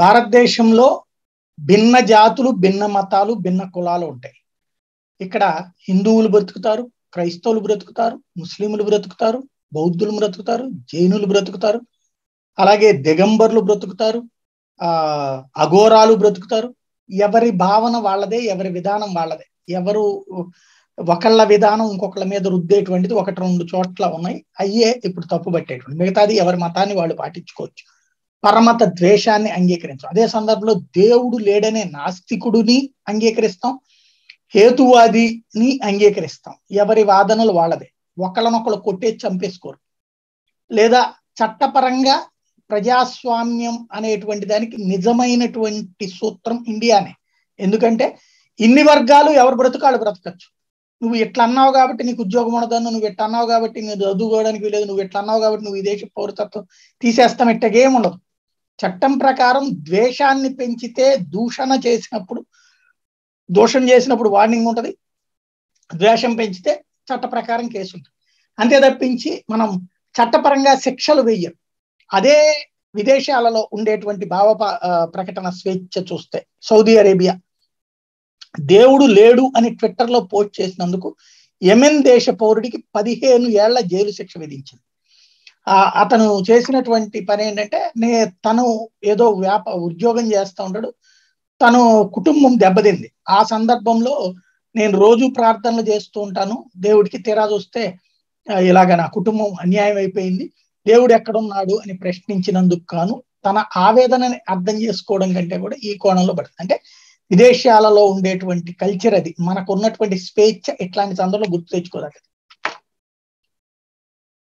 భారతదేశంలో భిన్న జాతులు భిన్న మతాలు భిన్న కులాలు ఉంటాయి ఇక్కడ హిందువులు బ్రతుకుతారు క్రైస్తవులు బ్రతుకుతారు ముస్లింలు బ్రతుకుతారు బౌద్ధులు బ్రతుకుతారు జైనులు బ్రతుకుతారు అలాగే దిగంబర్లు బ్రతుకుతారు ఆ అఘోరాలు బ్రతుకుతారు ఎవరి భావన వాళ్ళదే ఎవరి విధానం వాళ్ళదే ఎవరు ఒకళ్ళ విధానం ఇంకొకళ్ళ మీద రుద్దేటువంటిది ఒకటి రెండు చోట్ల ఉన్నాయి అయ్యే ఇప్పుడు తప్పు పట్టేటువంటి మిగతాది ఎవరి మతాన్ని వాళ్ళు పాటించుకోవచ్చు పరమత ద్వేషాన్ని అంగీకరించాం అదే సందర్భంలో దేవుడు లేడనే నాస్తికుడిని అంగీకరిస్తాం హేతువాదిని అంగీకరిస్తాం ఎవరి వాదనలు వాళ్ళదే ఒకళ్ళనొకళ్ళు కొట్టేసి చంపేసుకోరు లేదా చట్టపరంగా ప్రజాస్వామ్యం అనేటువంటి దానికి నిజమైనటువంటి సూత్రం ఇండియానే ఎందుకంటే ఇన్ని వర్గాలు ఎవరు బ్రతుకాలు బ్రతకచ్చు నువ్వు ఇట్లా అన్నావు కాబట్టి నీకు ఉద్యోగం ఉండదన్ను నువ్వు ఇట్లా అన్నావు కాబట్టి నేను చదువుకోవడానికి లేదు నువ్వు ఇట్లా అన్నావు కాబట్టి నువ్వు ఈ దేశ పౌరసత్వం తీసేస్తాం ఇట్టగేం ఉండదు చట్టం ప్రకారం ద్వేషాన్ని పెంచితే దూషణ చేసినప్పుడు దోషం చేసినప్పుడు వార్నింగ్ ఉంటుంది ద్వేషం పెంచితే చట్ట ప్రకారం కేసు ఉంటుంది అంతే తప్పించి మనం చట్టపరంగా శిక్షలు వెయ్యం అదే విదేశాలలో ఉండేటువంటి భావ ప్రకటన స్వేచ్ఛ చూస్తే సౌదీ అరేబియా దేవుడు లేడు అని ట్విట్టర్లో పోస్ట్ చేసినందుకు యెమెన్ దేశ పౌరుడికి పదిహేను ఏళ్ల జైలు శిక్ష విధించింది ఆ అతను చేసినటువంటి పని ఏంటంటే నే తను ఏదో వ్యాప ఉద్యోగం చేస్తూ ఉంటాడు తను కుటుంబం దెబ్బతింది ఆ సందర్భంలో నేను రోజు ప్రార్థనలు చేస్తూ ఉంటాను దేవుడికి తీరా చూస్తే ఇలాగ నా కుటుంబం అన్యాయం అయిపోయింది దేవుడు ఎక్కడున్నాడు అని ప్రశ్నించినందుకు కాను తన ఆవేదనని అర్థం చేసుకోవడం కంటే కూడా ఈ కోణంలో పడుతుంది అంటే విదేశాలలో ఉండేటువంటి కల్చర్ అది మనకు ఉన్నటువంటి స్వేచ్ఛ ఇట్లాంటి సందర్భంలో గుర్తు తెచ్చుకోదగ్గది